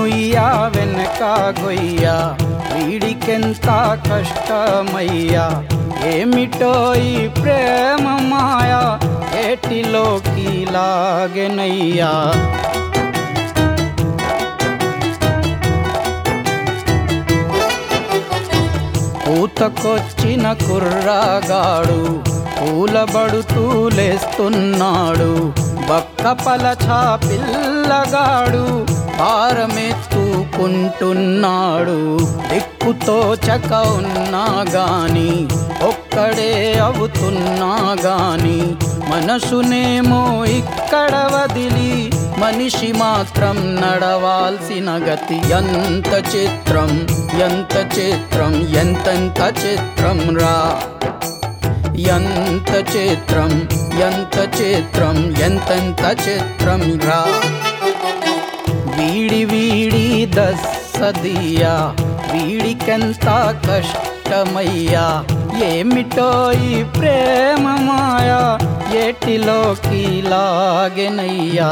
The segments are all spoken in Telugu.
నుయ్యా వెనక గొయ్య వీడికెంత కష్టమయ్యా ఏమిటో ఈ ప్రేమ మాయా ఏటిలోకి లాగెనయ్యా పూతకొచ్చిన కుర్రాగాడు పూలబడుతూ లేస్తున్నాడు బక్క పలచా పిల్లగాడు భారమెత్తుకుంటున్నాడు దిక్కుతో చక ఉన్నా గాని ఒక్కడే అవుతున్నా గాని మనసునేమో ఇక్కడ వదిలి మనిషి మాత్రం నడవాల్సిన గతి ఎంత చిత్రం ఎంత చిత్రం ఎంతెంత చిత్రం రా ఎంత చిత్రం ఎంత చిత్రం ఎంతెంత చిత్రం రా వీడి వీడి దస్సదియా వీడికెంత కష్టమయ్యా ఏమిటో ఈ ప్రేమ మాయా ఏటిలోకి లాగెనయ్యా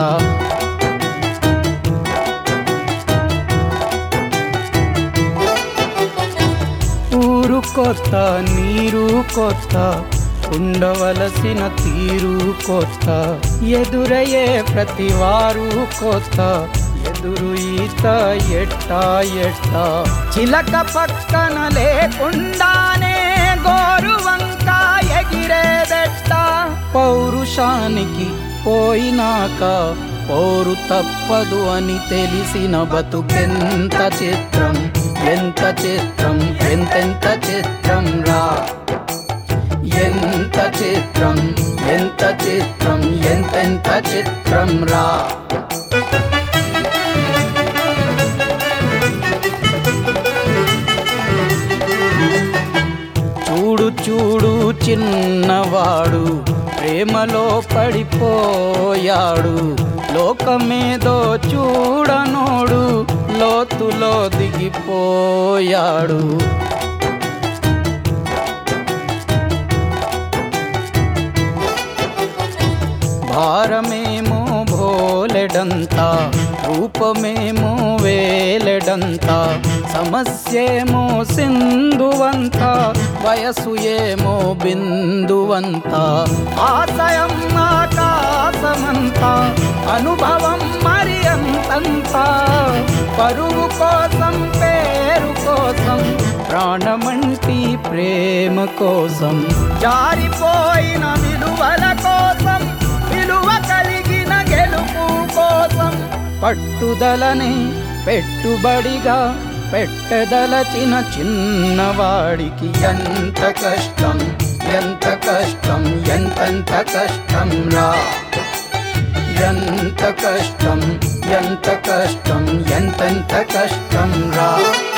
ఊరు కొత్త నీరు కొత్త ఉండవలసిన తీరు కొత్త ఎదురయ్యే ప్రతి వారు కొత్త ఎదురు ఈత ఎట్టా ఎట్టా చిలక పక్కన లేకుండానే గోరు వంక ఎగిరేదెట్ట పౌరుషానికి పోయినాక పోరు తప్పదు అని తెలిసిన బతుకెంత చిత్రం ఎంత చిత్రం ఎంతెంత చిత్రం రా ఎంత చిత్రం ఎంత చిత్రం ఎంతెంత చిత్రం రా చూడు చూడు చిన్నవాడు ప్రేమలో పడిపోయాడు లోకమేదో చూడనోడు లోతులో దిగిపోయాడు భారమేమో భోలెడంత రూపమేమో వేలెడంత సమస్యేమో సింధువంత వయసు ఏమో బిందువంత ఆశయం ఆకాశమంత అనుభవం మరి అంతంత పరువు కోసం పేరు కోసం ప్రాణమంటి ప్రేమ కోసం జారిపోయిన విలువల కోసం విలువ కలిగిన గెలుపు కోసం పట్టుదలని పెట్టుబడిగా పెట్టదలచిన చిన్నవాడికి ఎంత కష్టం ఎంత కష్టం ఎంతెంత కష్టం రా ఎంత కష్టం ఎంత కష్టం ఎంతెంత కష్టం రా